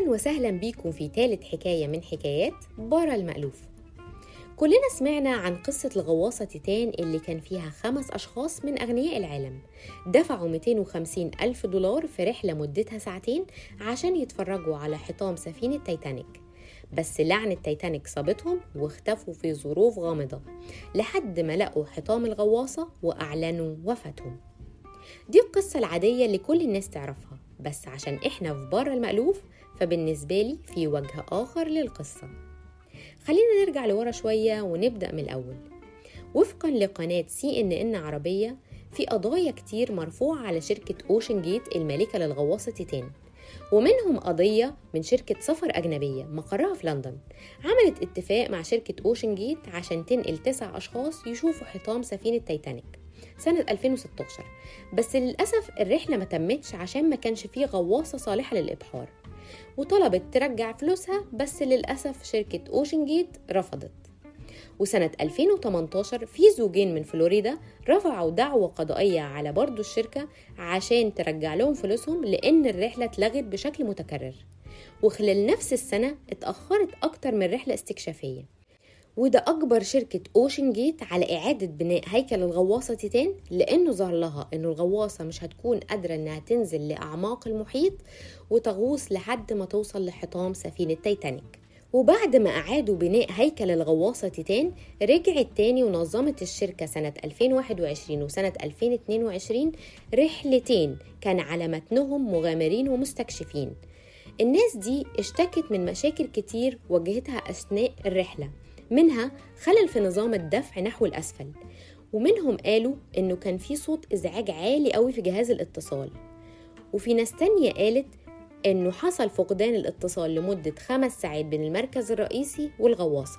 أهلا وسهلا بيكم في ثالث حكاية من حكايات برا المألوف كلنا سمعنا عن قصة الغواصة تيتان اللي كان فيها خمس أشخاص من أغنياء العالم دفعوا 250 ألف دولار في رحلة مدتها ساعتين عشان يتفرجوا على حطام سفينة تايتانيك بس لعنة تايتانيك صابتهم واختفوا في ظروف غامضة لحد ما لقوا حطام الغواصة وأعلنوا وفاتهم دي القصة العادية اللي كل الناس تعرفها بس عشان إحنا في بره المألوف فبالنسبة لي في وجه آخر للقصة خلينا نرجع لورا شوية ونبدأ من الأول وفقا لقناة سي إن إن عربية في قضايا كتير مرفوعة على شركة أوشن جيت المالكة للغواصة تيتان ومنهم قضية من شركة سفر أجنبية مقرها في لندن عملت اتفاق مع شركة أوشن جيت عشان تنقل تسع أشخاص يشوفوا حطام سفينة تايتانيك سنة 2016 بس للأسف الرحلة ما تمتش عشان ما كانش فيه غواصة صالحة للإبحار وطلبت ترجع فلوسها بس للأسف شركة أوشن جيت رفضت وسنة 2018 في زوجين من فلوريدا رفعوا دعوة قضائية على برضو الشركة عشان ترجع لهم فلوسهم لأن الرحلة اتلغت بشكل متكرر وخلال نفس السنة اتأخرت أكتر من رحلة استكشافية وده أكبر شركة أوشن جيت على إعادة بناء هيكل الغواصة تيتان لأنه ظهر لها إنه الغواصة مش هتكون قادرة إنها تنزل لأعماق المحيط وتغوص لحد ما توصل لحطام سفينة تايتانيك وبعد ما أعادوا بناء هيكل الغواصة تيتان رجعت تاني ونظمت الشركة سنة 2021 وسنة 2022 رحلتين كان على متنهم مغامرين ومستكشفين الناس دي اشتكت من مشاكل كتير واجهتها أثناء الرحلة منها خلل في نظام الدفع نحو الأسفل ومنهم قالوا إنه كان في صوت إزعاج عالي قوي في جهاز الاتصال وفي ناس تانية قالت إنه حصل فقدان الاتصال لمدة خمس ساعات بين المركز الرئيسي والغواصة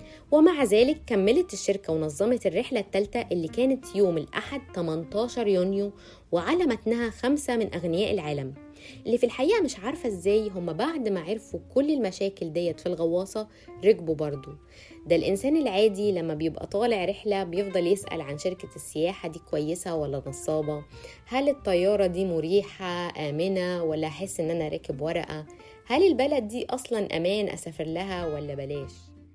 ومع ذلك كملت الشركة ونظمت الرحلة الثالثة اللي كانت يوم الأحد 18 يونيو وعلى متنها خمسة من أغنياء العالم اللي في الحقيقة مش عارفة ازاي هم بعد ما عرفوا كل المشاكل ديت في الغواصة ركبوا برضو ده الإنسان العادي لما بيبقى طالع رحلة بيفضل يسأل عن شركة السياحة دي كويسة ولا نصابة هل الطيارة دي مريحة آمنة ولا أحس إن أنا راكب ورقة هل البلد دي أصلا أمان أسافر لها ولا بلاش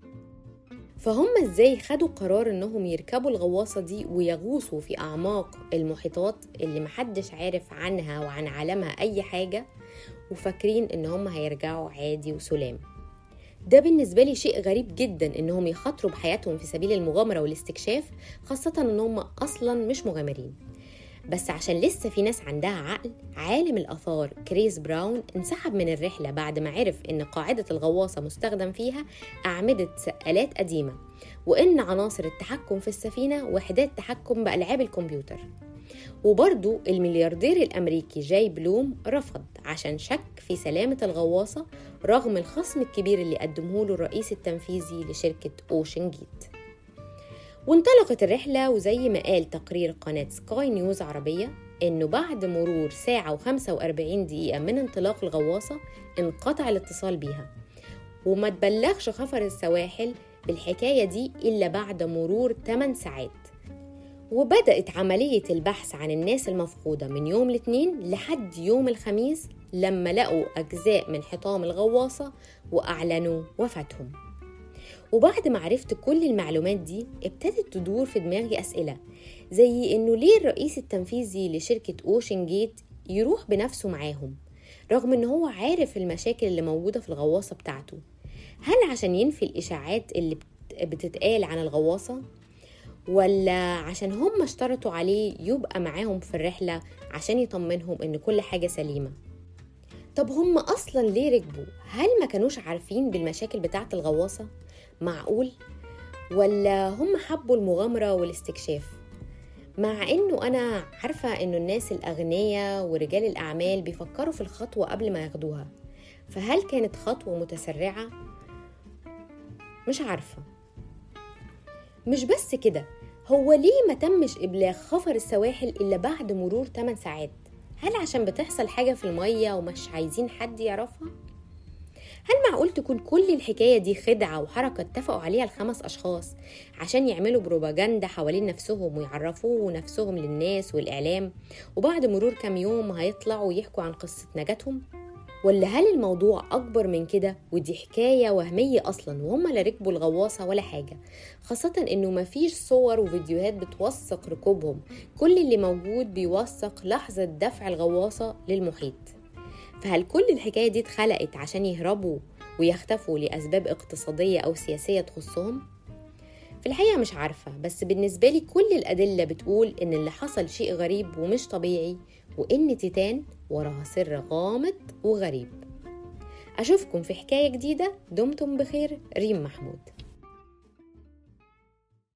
فهم ازاي خدوا قرار انهم يركبوا الغواصه دي ويغوصوا في اعماق المحيطات اللي محدش عارف عنها وعن عالمها اي حاجه وفاكرين ان هم هيرجعوا عادي وسلام ده بالنسبة لي شيء غريب جدا انهم يخاطروا بحياتهم في سبيل المغامرة والاستكشاف خاصة ان هم اصلا مش مغامرين بس عشان لسه في ناس عندها عقل عالم الآثار كريس براون انسحب من الرحلة بعد ما عرف إن قاعدة الغواصة مستخدم فيها أعمدة سقالات قديمة وإن عناصر التحكم في السفينة وحدات تحكم بألعاب الكمبيوتر وبرضو الملياردير الأمريكي جاي بلوم رفض عشان شك في سلامة الغواصة رغم الخصم الكبير اللي قدمه له الرئيس التنفيذي لشركة أوشن جيت وانطلقت الرحلة وزي ما قال تقرير قناة سكاي نيوز عربية إنه بعد مرور ساعة و45 دقيقة من انطلاق الغواصة انقطع الاتصال بيها وما تبلغش خفر السواحل بالحكاية دي إلا بعد مرور 8 ساعات وبدأت عملية البحث عن الناس المفقودة من يوم الاثنين لحد يوم الخميس لما لقوا أجزاء من حطام الغواصة وأعلنوا وفاتهم وبعد ما عرفت كل المعلومات دي ابتدت تدور في دماغي أسئلة زي إنه ليه الرئيس التنفيذي لشركة أوشن جيت يروح بنفسه معاهم رغم إن هو عارف المشاكل اللي موجودة في الغواصة بتاعته هل عشان ينفي الإشاعات اللي بتتقال عن الغواصة؟ ولا عشان هم اشترطوا عليه يبقى معاهم في الرحلة عشان يطمنهم إن كل حاجة سليمة طب هم أصلا ليه ركبوا؟ هل ما كانوش عارفين بالمشاكل بتاعة الغواصة؟ معقول؟ ولا هم حبوا المغامرة والاستكشاف؟ مع انه انا عارفة انه الناس الاغنياء ورجال الاعمال بيفكروا في الخطوة قبل ما ياخدوها فهل كانت خطوة متسرعة؟ مش عارفة مش بس كده هو ليه ما تمش إبلاغ خفر السواحل إلا بعد مرور 8 ساعات؟ هل عشان بتحصل حاجة في المية ومش عايزين حد يعرفها؟ هل معقول تكون كل الحكاية دي خدعة وحركة اتفقوا عليها الخمس أشخاص عشان يعملوا بروباجندا حوالين نفسهم ويعرفوا نفسهم للناس والإعلام وبعد مرور كام يوم هيطلعوا يحكوا عن قصة نجاتهم؟ ولا هل الموضوع أكبر من كده ودي حكاية وهمية أصلا وهم لا ركبوا الغواصة ولا حاجة خاصة إنه مفيش صور وفيديوهات بتوثق ركوبهم كل اللي موجود بيوثق لحظة دفع الغواصة للمحيط فهل كل الحكاية دي اتخلقت عشان يهربوا ويختفوا لأسباب اقتصادية أو سياسية تخصهم؟ في الحقيقة مش عارفة بس بالنسبة لي كل الأدلة بتقول إن اللي حصل شيء غريب ومش طبيعي وإن تيتان وراها سر غامض وغريب أشوفكم في حكاية جديدة دمتم بخير ريم محمود